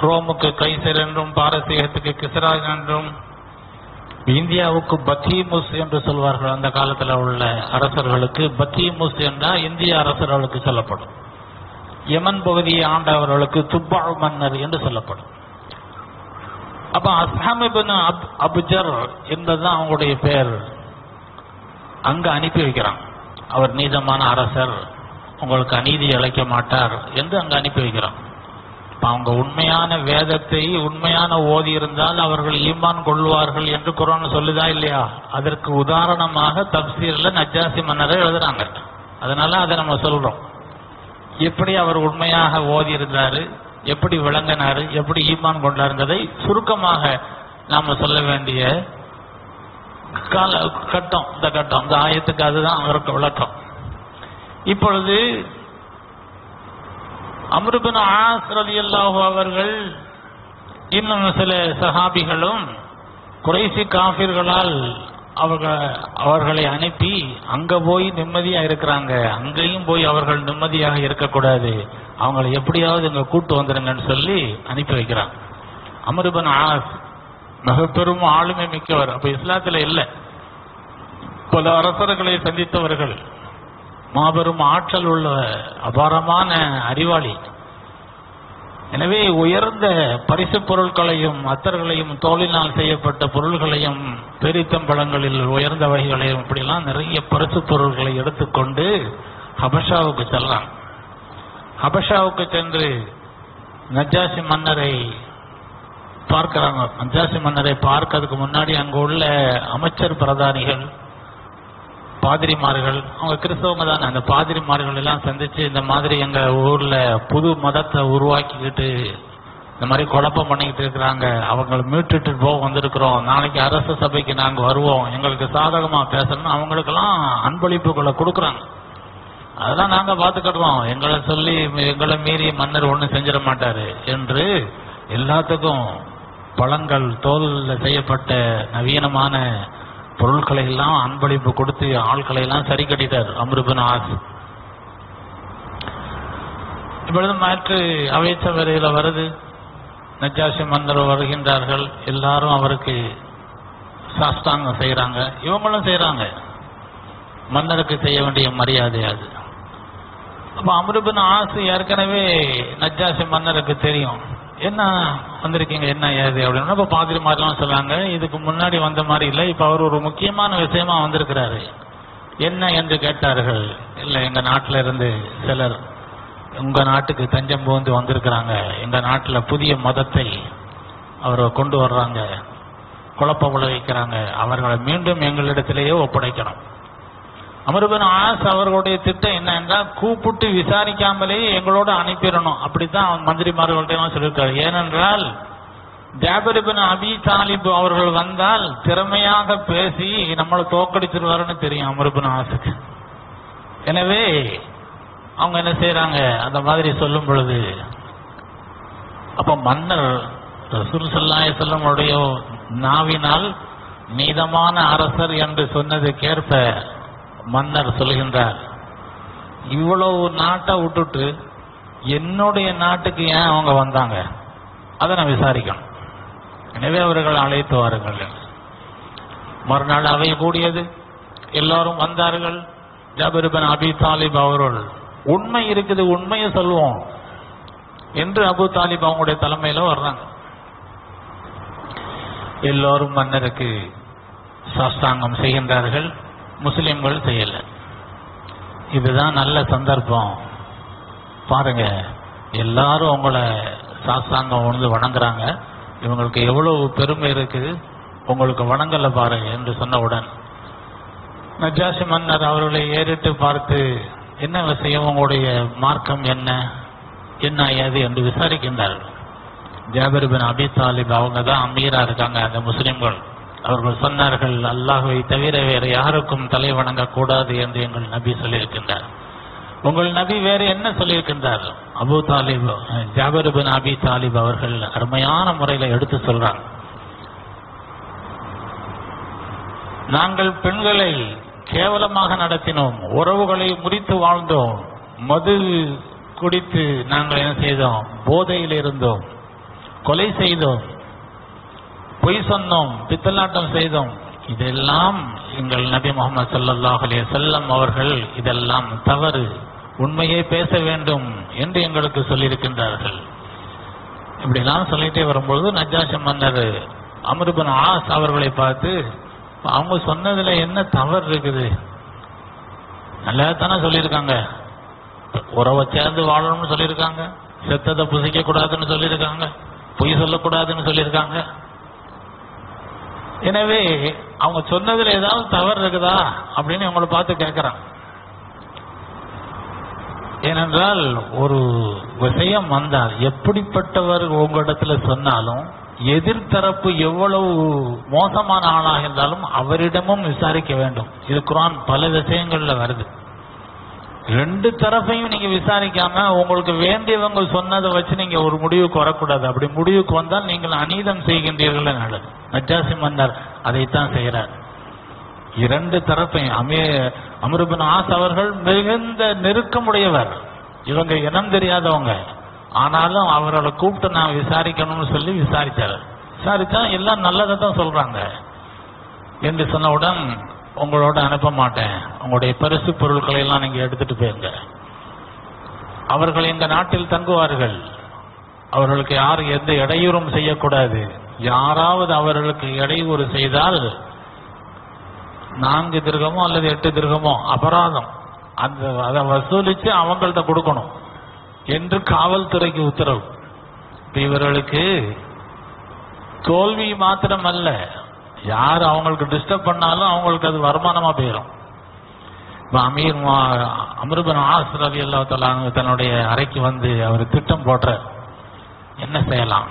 ரோமுக்கு கைசர் என்றும் பாரசீகத்துக்கு கிசராஜ் என்றும் இந்தியாவுக்கு பத்தீமுஸ் என்று சொல்வார்கள் அந்த காலத்தில் உள்ள அரசர்களுக்கு பத்தீமுஸ் என்றால் இந்திய அரசர்களுக்கு சொல்லப்படும் யமன் பகுதியை ஆண்டவர்களுக்கு துப்பா மன்னர் என்று சொல்லப்படும் அப்ப அஸ்ஹாமிபின் அப் அபுஜர் என்பதுதான் அவங்களுடைய பெயர் அங்க அனுப்பி வைக்கிறான் அவர் நீதமான அரசர் உங்களுக்கு அநீதி இழைக்க மாட்டார் என்று அங்க அனுப்பி வைக்கிறான் இப்ப அவங்க உண்மையான வேதத்தை உண்மையான ஓதி இருந்தால் அவர்கள் ஈமான் கொள்வார்கள் என்று குரான் சொல்லுதா இல்லையா அதற்கு உதாரணமாக தப்சீர்ல நஜாசி மன்னரை எழுதுறாங்க அதனால அதை நம்ம சொல்றோம் எப்படி அவர் உண்மையாக ஓதி இருந்தாரு எப்படி விளங்கினாரு எப்படி ஈமான் கொண்டாருங்கிறதை சுருக்கமாக நாம சொல்ல வேண்டிய கால கட்டம் இந்த கட்டம் இந்த ஆயத்துக்கு அதுதான் அவருக்கு விளக்கம் இப்பொழுது அம்ருபின் ஆஸ் ரலியல்லாஹு அவர்கள் இன்னும் சில சஹாபிகளும் குறைசி காபிர்களால் அவர்கள் அவர்களை அனுப்பி அங்க போய் நிம்மதியா இருக்கிறாங்க அங்கேயும் போய் அவர்கள் நிம்மதியாக இருக்கக்கூடாது அவங்களை எப்படியாவது இங்க கூட்டு வந்துருங்கன்னு சொல்லி அனுப்பி வைக்கிறாங்க அமருபன் ஆஸ் மிக பெரும் ஆளுமை மிக்கவர் அப்ப இஸ்லாத்துல இல்லை பல அரசர்களை சந்தித்தவர்கள் மாபெரும் ஆற்றல் உள்ள அபாரமான அறிவாளி எனவே உயர்ந்த பரிசு பொருட்களையும் அத்தர்களையும் தோளினால் செய்யப்பட்ட பொருள்களையும் பெரித்தம்பழங்களில் உயர்ந்த வகைகளையும் இப்படிலாம் நிறைய பரிசு பொருள்களை எடுத்துக்கொண்டு ஹபஷாவுக்கு செல்றாங்க ஹபஷாவுக்கு சென்று நஜாசி மன்னரை பார்க்கிறாங்க நஜாசி மன்னரை பார்க்கறதுக்கு முன்னாடி அங்க உள்ள அமைச்சர் பிரதானிகள் பாதிரிமார்கள் அவங்க கிறிஸ்தவங்க தானே அந்த பாதிரிமார்கள் எல்லாம் சந்திச்சு இந்த மாதிரி எங்க ஊர்ல புது மதத்தை உருவாக்கிக்கிட்டு இந்த மாதிரி குழப்பம் பண்ணிக்கிட்டு இருக்கிறாங்க அவங்களை மீட்டுட்டு போக வந்திருக்கிறோம் நாளைக்கு அரசு சபைக்கு நாங்க வருவோம் எங்களுக்கு சாதகமா பேசணும்னு அவங்களுக்கெல்லாம் அன்பளிப்புகளை கொடுக்குறாங்க அதெல்லாம் நாங்க பாத்துக்கிடுறோம் எங்களை சொல்லி எங்களை மீறி மன்னர் ஒண்ணும் செஞ்சிட மாட்டாரு என்று எல்லாத்துக்கும் பழங்கள் தோல்ல செய்யப்பட்ட நவீனமான பொருட்களை எல்லாம் அன்பளிப்பு கொடுத்து ஆட்களை எல்லாம் சரி கட்டிட்டார் அம்ருபின் ஆஸ் இப்பொழுது மாற்று அவைச்சவரையில் வருது நஜாசி மன்னர் வருகின்றார்கள் எல்லாரும் அவருக்கு சாஸ்தாங்கம் செய்யறாங்க இவங்களும் செய்யறாங்க மன்னருக்கு செய்ய வேண்டிய மரியாதை அது அப்ப அம்ருபின் ஆசு ஏற்கனவே நஜாசி மன்னருக்கு தெரியும் என்ன வந்திருக்கீங்க என்ன ஏது அப்படின்னா இப்ப பாதிரி மாதிரிலாம் சொல்றாங்க இதுக்கு முன்னாடி வந்த மாதிரி இல்லை இப்ப அவர் ஒரு முக்கியமான விஷயமா வந்திருக்கிறாரு என்ன என்று கேட்டார்கள் இல்ல எங்க நாட்டில இருந்து சிலர் உங்க நாட்டுக்கு தஞ்சம் புகுந்து வந்திருக்கிறாங்க எங்க நாட்டுல புதிய மதத்தை அவரை கொண்டு வர்றாங்க குழப்ப விளைவிக்கிறாங்க அவர்களை மீண்டும் எங்களிடத்திலேயே ஒப்படைக்கணும் அமருபன் ஆஸ் அவர்களுடைய திட்டம் என்ன என்றால் கூப்பிட்டு விசாரிக்காமலே எங்களோட அனுப்பிடணும் அப்படித்தான் மந்திரிமார்கள்ட்ட எல்லாம் சொல்லியிருக்காரு ஏனென்றால் ஜாபரிபின் அபி தாலிப் அவர்கள் வந்தால் திறமையாக பேசி நம்மளை தோக்கடிச்சிருவாருன்னு தெரியும் அமருபின் ஆசுக்கு எனவே அவங்க என்ன செய்யறாங்க அந்த மாதிரி சொல்லும் பொழுது அப்ப மன்னர் ரசூல் சல்லாய செல்லமுடைய நாவினால் நீதமான அரசர் என்று சொன்னதுக்கேற்ப மன்னர் சொல்கின்றார் இவ்வளவு நாட்டை விட்டுட்டு என்னுடைய நாட்டுக்கு ஏன் அவங்க வந்தாங்க அதை நான் விசாரிக்கணும் எனவே அவர்கள் அழைத்து வாருங்கள் மறுநாள் அவை கூடியது எல்லாரும் வந்தார்கள் ஜாபிர்பின் அபி தாலிப் அவர்கள் உண்மை இருக்குது உண்மையை சொல்லுவோம் என்று அபு தாலிப் அவங்களுடைய தலைமையில வர்றாங்க எல்லோரும் மன்னருக்கு சாஸ்தாங்கம் செய்கின்றார்கள் முஸ்லிம்கள் செய்யல இதுதான் நல்ல சந்தர்ப்பம் பாருங்க எல்லாரும் உங்களை சாஸ்தாங்கம் வந்து வணங்குறாங்க இவங்களுக்கு எவ்வளவு பெருமை இருக்குது உங்களுக்கு வணங்கல பாருங்க என்று சொன்னவுடன் நஜாசி மன்னர் அவர்களை ஏறிட்டு பார்த்து என்ன விஷயம் உங்களுடைய மார்க்கம் என்ன என்ன ஏது என்று விசாரிக்கின்றார்கள் ஜாபிர் பின் அபி தாலிப் அவங்க தான் அமீரா இருக்காங்க அந்த முஸ்லிம்கள் அவர்கள் சொன்னார்கள் அல்லாஹுவை தவிர வேறு யாருக்கும் தலை வணங்க கூடாது என்று எங்கள் நபி சொல்லியிருக்கின்றார் உங்கள் நபி வேறு என்ன சொல்லியிருக்கின்றார் அபு தாலிப் ஜாபர் பின் அபி தாலிப் அவர்கள் அருமையான முறையில் எடுத்து சொல்றாங்க நாங்கள் பெண்களை கேவலமாக நடத்தினோம் உறவுகளை முறித்து வாழ்ந்தோம் மது குடித்து நாங்கள் என்ன செய்தோம் போதையில் இருந்தோம் கொலை செய்தோம் பொய் சொன்னோம் பித்தலாட்டம் செய்தோம் இதெல்லாம் எங்கள் நபி முகமது ஸல்லல்லாஹு அலைஹி வஸல்லம் அவர்கள் இதெல்லாம் தவறு உண்மையை பேச வேண்டும் என்று எங்களுக்கு சொல்லியிருக்கின்றார்கள் இப்படிலாம் சொல்லிட்டே வரும்பொழுது நஜ்ஜாஷி மன்னர் அமருபன் ஆஸ் அவர்களை பார்த்து அவங்க சொன்னதுல என்ன தவறு இருக்குது நல்லா தானே சொல்லியிருக்காங்க உறவை சேர்ந்து வாழணும்னு சொல்லியிருக்காங்க செத்ததை புசிக்க கூடாதுன்னு சொல்லியிருக்காங்க பொய் சொல்லக்கூடாதுன்னு சொல்லியிருக்காங்க எனவே அவங்க சொன்னதுல ஏதாவது தவறு இருக்குதா அப்படின்னு அவங்கள பார்த்து கேட்கறான் ஏனென்றால் ஒரு விஷயம் வந்தால் எப்படிப்பட்டவர் உங்களிடத்துல சொன்னாலும் எதிர்த்தரப்பு எவ்வளவு மோசமான ஆளாக இருந்தாலும் அவரிடமும் விசாரிக்க வேண்டும் இது குரான் பல விஷயங்கள்ல வருது ரெண்டு தரப்பையும் நீங்க விசாரிக்காம உங்களுக்கு வேண்டியவங்க சொன்னதை வச்சு நீங்க ஒரு முடிவுக்கு வரக்கூடாது அப்படி முடிவுக்கு வந்தால் நீங்கள் அநீதம் செய்கின்றீர்கள் நல்லது நஜாசி மன்னர் அதைத்தான் செய்கிறார் இரண்டு தரப்பையும் அமே அமருபின் ஆஸ் அவர்கள் மிகுந்த நெருக்கமுடையவர் இவங்க இனம் தெரியாதவங்க ஆனாலும் அவர்களை கூப்பிட்டு நான் விசாரிக்கணும்னு சொல்லி விசாரிச்சாரு விசாரிச்சா எல்லாம் நல்லதை தான் சொல்றாங்க என்று சொன்னவுடன் உங்களோட அனுப்ப மாட்டேன் உங்களுடைய பரிசு பொருட்களை எல்லாம் நீங்க எடுத்துட்டு போயிருங்க அவர்கள் எங்க நாட்டில் தங்குவார்கள் அவர்களுக்கு யாரும் எந்த இடையூறும் செய்யக்கூடாது யாராவது அவர்களுக்கு இடையூறு செய்தால் நான்கு திருகமோ அல்லது எட்டு திருகமோ அபராதம் அந்த அதை வசூலிச்சு அவங்கள்ட்ட கொடுக்கணும் என்று காவல்துறைக்கு உத்தரவு இப்ப இவர்களுக்கு தோல்வி மாத்திரம் அல்ல யார் அவங்களுக்கு டிஸ்டர்ப் பண்ணாலும் அவங்களுக்கு அது வருமானமா போயிடும் இப்ப அமீர் அமிர்பன் ஆஸ் ரவி அல்லா தன்னுடைய அறைக்கு வந்து அவர் திட்டம் போடுற என்ன செய்யலாம்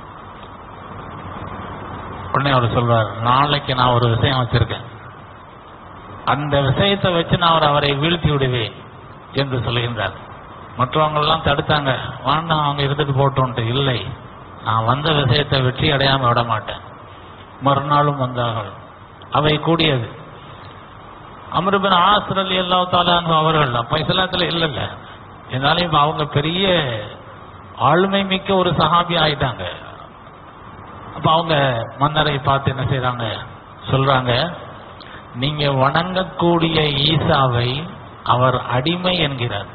உடனே அவர் சொல்றார் நாளைக்கு நான் ஒரு விஷயம் வச்சிருக்கேன் அந்த விஷயத்தை வச்சு நான் அவர் அவரை வீழ்த்தி விடுவேன் என்று சொல்லுகின்றார் மற்றவங்க எல்லாம் தடுத்தாங்க வேண்டாம் அவங்க இருந்துட்டு போட்டோன்ட்டு இல்லை நான் வந்த விஷயத்தை வெற்றி அடையாம விட மாட்டேன் மறுநாளும் வந்தார்கள் அவை கூடியது அமருபின் ஆசர் அலி அல்லா தாலான் அவர்கள் அப்ப இஸ்லாத்துல இல்லைல்ல இருந்தாலும் இப்ப அவங்க பெரிய ஆளுமை மிக்க ஒரு சஹாபி ஆயிட்டாங்க அப்ப அவங்க மன்னரை பார்த்து என்ன செய்றாங்க சொல்றாங்க நீங்க வணங்கக்கூடிய ஈசாவை அவர் அடிமை என்கிறார்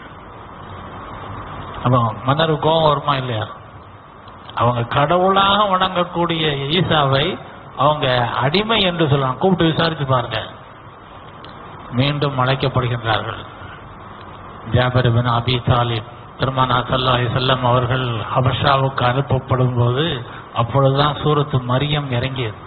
அப்ப மன்னர் கோபம் வருமா இல்லையா அவங்க கடவுளாக வணங்கக்கூடிய ஈசாவை அவங்க அடிமை என்று சொல்றாங்க கூப்பிட்டு விசாரிச்சு பாருங்க மீண்டும் அழைக்கப்படுகின்றார்கள் ஜாபர் பின் அபி தாலிப் பெருமானா சல்லா செல்லம் அவர்கள் ஹபஷாவுக்கு அனுப்பப்படும் போது அப்பொழுதுதான் சூரத்து மரியம் இறங்கியது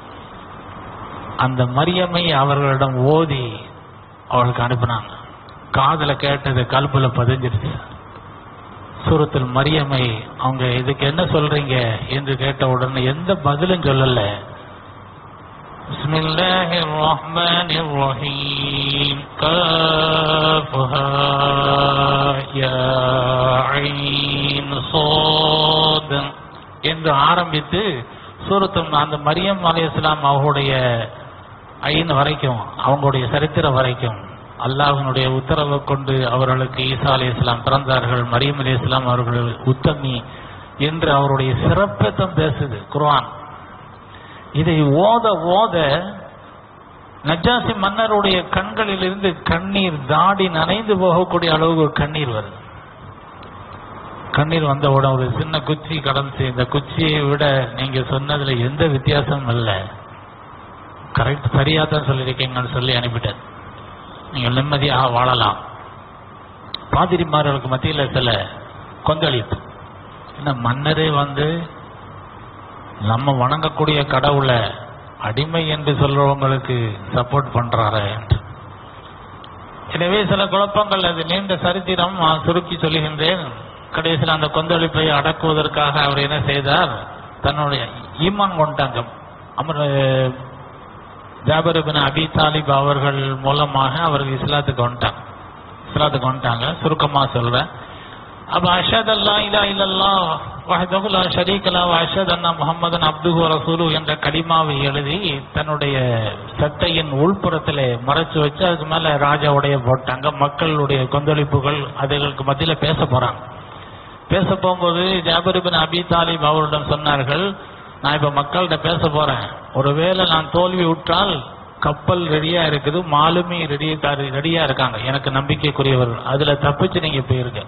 அந்த மரியமை அவர்களிடம் ஓதி அவர்களுக்கு அனுப்பினாங்க காதுல கேட்டது கல்புல பதிஞ்சிருச்சு சூரத்தில் மரியமை அவங்க இதுக்கு என்ன சொல்றீங்க என்று கேட்ட உடனே எந்த பதிலும் சொல்லல بسم الله الرحمن الرحيم كافها يا عين صاد என்று ஆரம்பித்து சூரத்தும் அந்த மரியம் அலி இஸ்லாம் அவர்களுடைய ஐன் வரைக்கும் அவங்களுடைய சரித்திரம் வரைக்கும் அல்லாஹினுடைய உத்தரவை கொண்டு அவர்களுக்கு ஈசா அலி இஸ்லாம் பிறந்தார்கள் மரியம் அலி இஸ்லாம் அவர்கள் உத்தமி என்று அவருடைய சிறப்பத்தம் பேசுது குர்ஆன் இதை ஓத ஓத நஜாசி மன்னருடைய கண்களிலிருந்து கண்ணீர் தாடி நனைந்து போகக்கூடிய அளவுக்கு ஒரு கண்ணீர் வருது கண்ணீர் வந்தவுடன் ஒரு சின்ன குச்சி கடந்துச்சு இந்த குச்சியை விட நீங்க சொன்னதுல எந்த வித்தியாசமும் இல்லை கரெக்ட் சரியா தான் சொல்லியிருக்கீங்கன்னு சொல்லி அனுப்பிட்டேன் நீங்கள் நிம்மதியாக வாழலாம் பாதிரிமார்களுக்கு மத்தியில சில கொந்தளிப்பு என்ன மன்னரே வந்து நம்ம வணங்கக்கூடிய கடவுளை அடிமை என்று சொல்றவங்களுக்கு சப்போர்ட் பண்றாரு என்று எனவே சில குழப்பங்கள் அது நீண்ட சரித்திரம் நான் சுருக்கி சொல்லுகின்றேன் கடைசியில் அந்த கொந்தளிப்பை அடக்குவதற்காக அவர் என்ன செய்தார் தன்னுடைய ஈமான் கொண்டாங்க அமர் ஜாபர் பின் அபி தாலிப் அவர்கள் மூலமாக அவர்கள் இஸ்லாத்துக்கு வந்துட்டாங்க இஸ்லாத்துக்கு வந்துட்டாங்க சுருக்கமா சொல்றேன் அப்ப அஷத் அல்லா இல்லா இல்லல்லா வஹதஹு லா ஷரீக லஹு வ அஷ்ஹது அன்ன முஹம்மதன் அப்துஹு வ ரசூலுஹு என்ற கலிமாவை எழுதி தன்னுடைய சட்டையின் உள்புறத்திலே மறைச்சு வச்சு அதுக்கு மேல ராஜாவுடைய போட்டாங்க மக்களுடைய கொந்தளிப்புகள் அதுகளுக்கு மத்தியில பேச போறாங்க பேச போகும்போது ஜாபர் பின் அபி தாலிப் அவரிடம் சொன்னார்கள் நான் இப்ப மக்கள்கிட்ட பேச போறேன் ஒருவேளை நான் தோல்வி உற்றால் கப்பல் ரெடியா இருக்குது மாலுமி ரெடியா ரெடியா இருக்காங்க எனக்கு நம்பிக்கைக்குரியவர்கள் அதுல தப்பிச்சு நீங்க போயிருங்க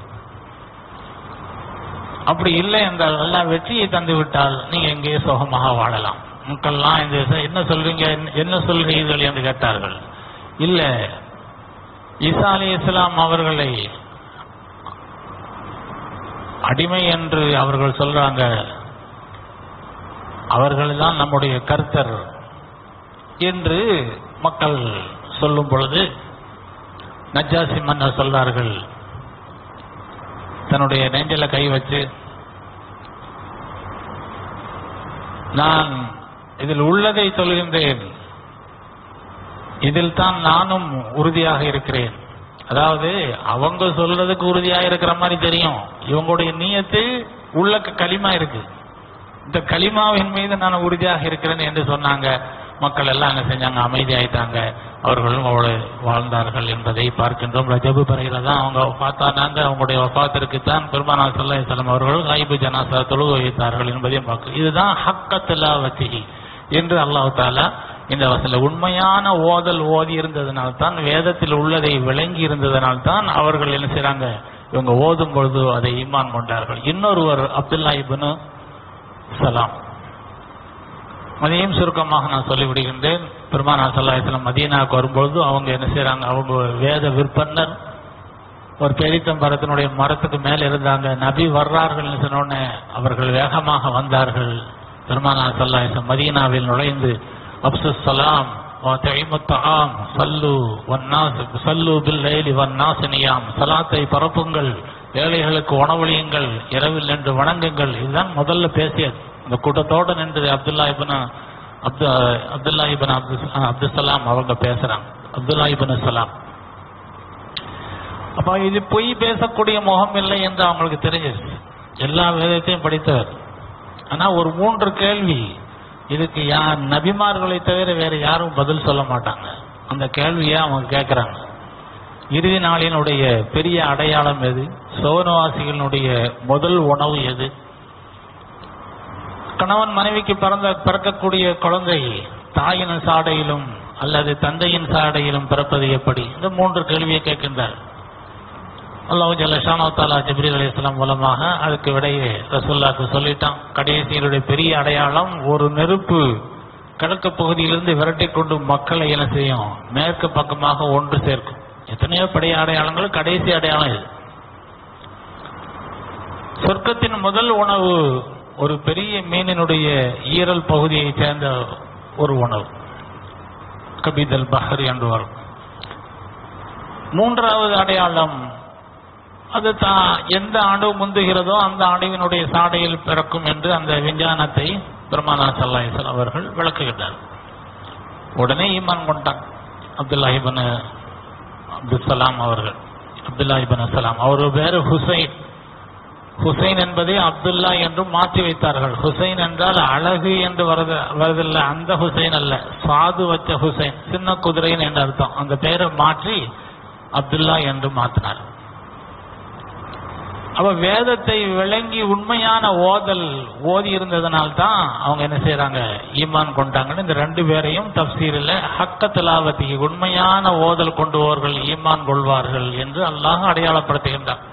அப்படி இல்லை என்றால் எல்லாம் வெற்றியை தந்து விட்டால் நீங்க எங்கேயே சுகமாக வாழலாம் மக்கள்லாம் இந்த இத- என்ன சொல்றீங்க என்ன- என்ன சொல்கிறீர்கள் என்று கேட்டார்கள் இல்ல ஈசா அலி இஸ்லாம் அவர்களை அடிமை என்று அவர்கள் சொல்றாங்க அவர்கள் தான் நம்முடைய கர்த்தர் என்று மக்கள் சொல்லும் பொழுது நஜ்ஜாசி மன்னர் சொல்றார்கள் தன்னுடைய நெஞ்சில கை வச்சு நான் இதில் உள்ளதை சொல்கின்றேன் இதில் தான் நானும் உறுதியாக இருக்கிறேன் அதாவது அவங்க சொல்றதுக்கு உறுதியாக இருக்கிற மாதிரி தெரியும் இவங்களுடைய நீயத்து உள்ள களிமா இருக்கு இந்த களிமாவின் மீது நான் உறுதியாக இருக்கிறேன் என்று சொன்னாங்க மக்கள் எல்லாம் என்ன செஞ்சாங்க அமைதியாயிட்டாங்க அவர்களும் அவ்வளவு வாழ்ந்தார்கள் என்பதை பார்க்கின்றோம் ரஜபு பிறையில தான் அவங்க பார்த்தாங்க அவங்களுடைய வபாத்திற்கு தான் பெருமானா சல்லாஹம் அவர்கள் காய்பு ஜனாசா தொழுகு வைத்தார்கள் என்பதையும் பார்க்க இதுதான் ஹக்கத்துலா வச்சி என்று அல்லாஹ் தாலா இந்த வசல உண்மையான ஓதல் ஓதி இருந்ததனால் தான் வேதத்தில் உள்ளதை விளங்கி இருந்ததனால் தான் அவர்கள் என்ன செய்றாங்க இவங்க ஓதும் பொழுது அதை ஈமான் கொண்டார்கள் இன்னொருவர் அப்துல்லா இப்னு சலாம் அதையும் சுருக்கமாக நான் சொல்லிவிடுகின்றேன் பெருமானா சல்லாஹலம் மதீனாவுக்கு வரும்பொழுது அவங்க என்ன செய்றாங்க அவங்க வேத விற்பனர் ஒரு பெரித்தம்பரத்தினுடைய மரத்துக்கு மேல இருந்தாங்க நபி வர்றார்கள் சொன்ன உடனே அவர்கள் வேகமாக வந்தார்கள் பெருமானா சல்லாஹம் மதீனாவில் நுழைந்து அப்சுஸ் சலாம் தாம் சல்லு வன்னாஸ் சல்லு பில் லைலி வன்னாஸ் நியாம் சலாத்தை பரப்புங்கள் ஏழைகளுக்கு உணவளியுங்கள் இரவில் நின்று வணங்குங்கள் இதுதான் முதல்ல பேசியது இந்த கூட்டத்தோடு நின்று அப்துல்லா இப்னு அப்து அப்துல்லா இப்னு அப்து அப்துல் சலாம் அவங்க பேசுறாங்க அப்துல்லா இப்னு சலாம் அப்ப இது பொய் பேசக்கூடிய முகம் இல்லை என்று அவங்களுக்கு தெரிஞ்சது எல்லா வேதத்தையும் படித்தவர் ஆனா ஒரு மூன்று கேள்வி இதுக்கு யார் நபிமார்களை தவிர வேற யாரும் பதில் சொல்ல மாட்டாங்க அந்த கேள்வியை அவங்க கேட்கறாங்க இறுதி நாளினுடைய பெரிய அடையாளம் எது சோனவாசிகளினுடைய முதல் உணவு எது கணவன் மனைவிக்கு பிறந்த பிறக்கக்கூடிய குழந்தை தாயின் சாடையிலும் அல்லது தந்தையின் சாடையிலும் பிறப்பது எப்படி இந்த மூன்று கேள்வியை கேட்கின்றார் அல்லாஹ் ஜல்லஷானோ தாலா ஜிப்ரீல் அலைஹிஸ்ஸலாம் மூலமாக அதுக்கு விடையே ரசூல்லாக்கு சொல்லிட்டான் கடைசியினுடைய பெரிய அடையாளம் ஒரு நெருப்பு கிழக்கு பகுதியிலிருந்து விரட்டி கொண்டு மக்களை என்ன செய்யும் மேற்கு பக்கமாக ஒன்று சேர்க்கும் எத்தனையோ பெரிய அடையாளங்கள் கடைசி அடையாளம் இது சொர்க்கத்தின் முதல் உணவு ஒரு பெரிய மீனினுடைய ஈரல் பகுதியை சேர்ந்த ஒரு உணவு கபிதல் பஹர் என்று வரும் மூன்றாவது அடையாளம் அது தான் எந்த அணு முந்துகிறதோ அந்த அணுவினுடைய சாடையில் பிறக்கும் என்று அந்த விஞ்ஞானத்தை பெருமானா சல்லாஹல் அவர்கள் விளக்குகின்றார் உடனே ஈமான் கொண்டான் அப்துல்லா இபன் அப்துல் சலாம் அவர்கள் அப்துல்லா இபன் சலாம் அவர் பேரு ஹுசைன் ஹுசைன் என்பதை அப்துல்லா என்றும் மாற்றி வைத்தார்கள் ஹுசைன் என்றால் அழகு என்று வருது வருதில்ல அந்த ஹுசைன் அல்ல சாது வச்ச ஹுசைன் சின்ன குதிரைன் என்று அர்த்தம் அந்த பெயரை மாற்றி அப்துல்லா என்று மாற்றினார் அப்ப வேதத்தை விளங்கி உண்மையான ஓதல் ஓதி இருந்ததனால்தான் அவங்க என்ன செய்யறாங்க ஈமான் கொண்டாங்கன்னு இந்த ரெண்டு பேரையும் தப்சீரில் ஹக்க திலாவத்திக்கு உண்மையான ஓதல் கொண்டுவோர்கள் ஈமான் கொள்வார்கள் என்று அல்லாஹ் அடையாளப்படுத்துகின்றான்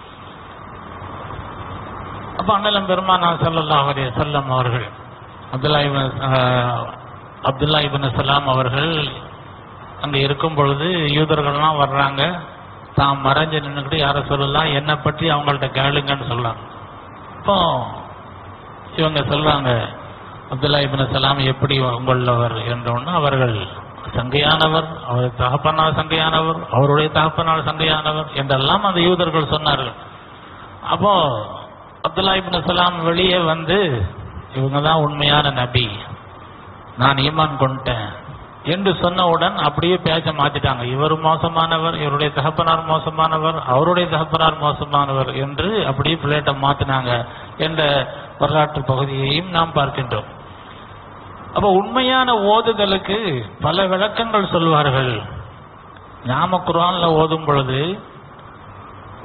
அப்ப அண்ணலம் பெருமானா ஸல்லல்லாஹு அலைஹி வஸல்லம் அவர்கள் அப்துல்லா இப்னு அஹ், அப்துல்லா இப்னு சலாம் அவர்கள் அங்க இருக்கும் பொழுது யூதர்கள்லாம் வர்றாங்க தாம் மறைஞ்சு நின்றுக்கிட்டு யார சொல்லலாம் என்னை பற்றி அவங்கள்ட்ட கேளுங்கன்னு சொல்றாங்க இப்போ இவங்க சொல்றாங்க அப்துல்லா இப்னு சலாம் எப்படி உங்களவர் என்றோன்னு அவர்கள் சங்கையானவர் அவர் தகப்பனால் சங்கையானவர் அவருடைய தகப்பனால் சங்கையானவர் என்றெல்லாம் அந்த யூதர்கள் சொன்னார்கள் அப்போ அப்துல்லா இப்னு சலாம் வெளியே வந்து இவங்க தான் உண்மையான நபி நான் ஈமான் கொண்டேன் என்று சொன்னவுடன் அப்படியே பேச்ச மாத்திட்டாங்க இவர் மோசமானவர் இவருடைய தகப்பனார் மோசமானவர் அவருடைய தகப்பனார் மோசமானவர் என்று அப்படியே பிளேட்டை மாத்தினாங்க என்ற வரலாற்று பகுதியையும் நாம் பார்க்கின்றோம் அப்ப உண்மையான ஓதுதலுக்கு பல விளக்கங்கள் சொல்வார்கள் நாம குர்ஆன்ல ஓதும் பொழுது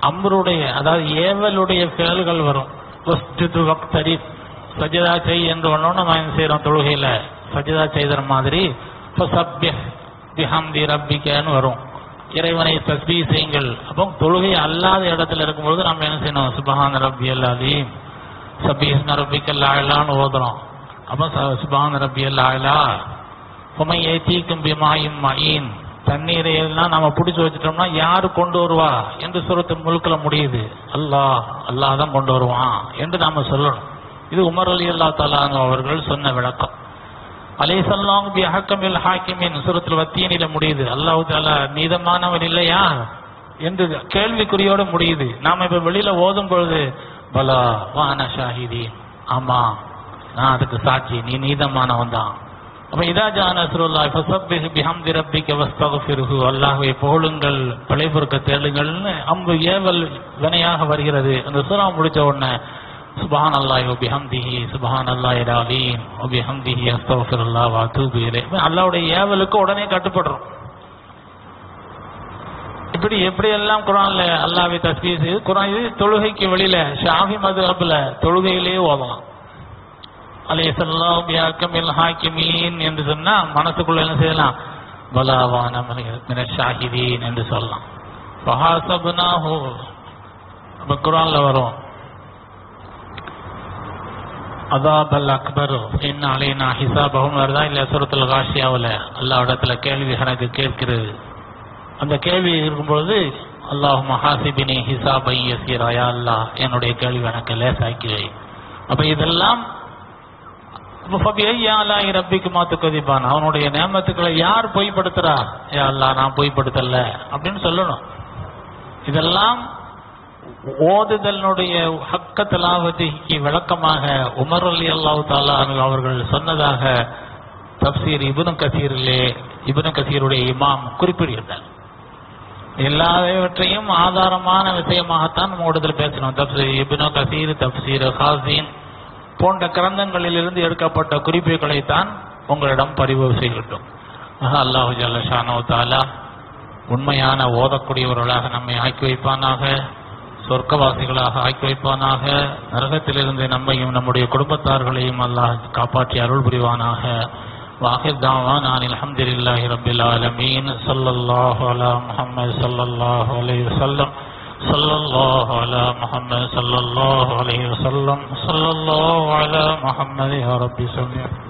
அம்ருடைய அதாவது ஏவலுடைய செயல்கள் வரும் வஸ்துது வக்தரி சஜிதா செய் என்று ஒன்று நம்ம என்ன செய்யறோம் தொழுகையில சஜிதா செய்தற மாதிரி ஃபசப்பிஹ் பிஹம்தி ரப்பிக்கன்னு வரும் இறைவனை தஸ்பீ செய்யுங்கள் அப்போ தொழுகை அல்லாத இடத்துல இருக்கும்பொழுது நம்ம என்ன செய்யணும் சுபஹான ரப்பி அல்லாலீம் சபீஹ்ன ரப்பிக்கல் ஆயலான்னு ஓதுறோம் அப்போ ச- சுபஹான ரப்பி அல்லாயலா உமை ஏத்தீக்கும் பிமாயும் மயின் தண்ணீரை எல்லாம் நம்ம பிடிச்சு வச்சுட்டோம்னா யாரு கொண்டு வருவா என்று சுரத்து முழுக்கல முடியுது அல்லாஹ் அல்லாஹ் தான் கொண்டு வருவான் என்று நாம சொல்லணும் இது உமர் அலி அல்லா தலான் அவர்கள் சொன்ன விளக்கம் அலைசல்லாம் பி அஹக்கமில் ஹாக்கிமின் சுரத்தில் வத்தியனில முடியுது அல்லாஹ் தாலா நீதமானவன் இல்லையா என்று கேள்விக்குறியோட முடியுது நாம இப்ப வெளியில ஓதும் பொழுது பலா வான ஷாஹிதி ஆமா நான் அதுக்கு சாட்சி நீ நீதமானவன் தான் அப்ப இதா ஜா நஸ்ருல்லாஹ் ஃபஸப்பிஹ் பிஹம்தி ரப்பிக வஸ்தக்ஃபிருஹு அல்லாஹ்வை புகழுங்கள் பிழை பொறுக்க தேடுங்கள்னு அம்பு ஏவல் வினையாக வருகிறது அந்த சூரா முடிச்ச உடனே சுபஹான் அல்லாஹி பிஹம்திஹி சுபஹான் அல்லாஹி அலீம் பிஹம்திஹி அஸ்தக்ஃபிருல்லாஹ் வ அத்தூபு இலைஹ் அல்லாஹ்வுடைய ஏவலுக்கு உடனே கட்டுப்படுறோம் இப்படி எப்படி எல்லாம் குரான்ல அல்லாஹ்வை தஸ்பீஹ் செய்து குரான் இது தொழுகைக்கு வெளியில ஷாஃபி மதுஹப்ல தொழுகையிலேயே ஓதலாம் அலையசல்லாம் பியாக்கமில் ஹாக்கிமீன் என்று சொன்னா மனசுக்குள்ள என்ன செய்யலாம் பலாவான மின ஷாஹிதீன் என்று சொல்லலாம் ஃபஹாசப்னாஹு அப்ப குரான்ல வரும் அதாபல் அக்பர் என்ன அலைனா ஹிசாபகம் வருதா இல்ல சுரத்துல காஷியாவில் அல்லா இடத்துல கேள்வி கணக்கு கேட்கிறது அந்த கேள்வி இருக்கும்பொழுது அல்லாஹ் மஹாசிபினி ஹிசாபை யசீராயா அல்லாஹ் என்னுடைய கேள்வி கணக்கு லேசாக்கி வை அப்ப இதெல்லாம் ரப்பிக்கு மாத்து கதிப்பான் அவனுடைய நேமத்துக்களை யார் பொய்ப்படுத்துறா ஏ அல்லா நான் பொய்ப்படுத்தல அப்படின்னு சொல்லணும் இதெல்லாம் ஓதுதலினுடைய ஹக்கத்தலாவதிக்கு விளக்கமாக உமர் அலி அல்லாஹு தாலா அவர்கள் சொன்னதாக தப்சீர் இபுனு கசீரிலே இபுனு கசீருடைய இமாம் குறிப்பிடுகிறார் எல்லாவற்றையும் ஆதாரமான விஷயமாகத்தான் நம்ம ஓடுதல் பேசணும் தப்சீர் இபுனு கசீர் தப்சீர் ஹாசீன் போன்ற கிரந்தங்களிலிருந்து எடுக்கப்பட்ட குறிப்புகளைத்தான் உங்களிடம் பதிவு செய்யட்டும் அல்லாஹு ஜல்லஷானோ தாலா உண்மையான ஓதக்கூடியவர்களாக நம்மை ஆக்கி வைப்பானாக சொர்க்கவாசிகளாக ஆக்கி வைப்பானாக நரகத்திலிருந்து நம்மையும் நம்முடைய குடும்பத்தார்களையும் அல்லாஹ் காப்பாற்றி அருள் புரிவானாக வாஹிர் தாவான் நான் அல்ஹம்துலில்லாஹி ரப்பில் ஆலமீன் ஸல்லல்லாஹு அலா முஹம்மது ஸல்லல்லாஹு அலைஹி வஸல்லம் صلى الله على محمد صلى الله عليه وسلم صلى الله على محمد يا رب سمع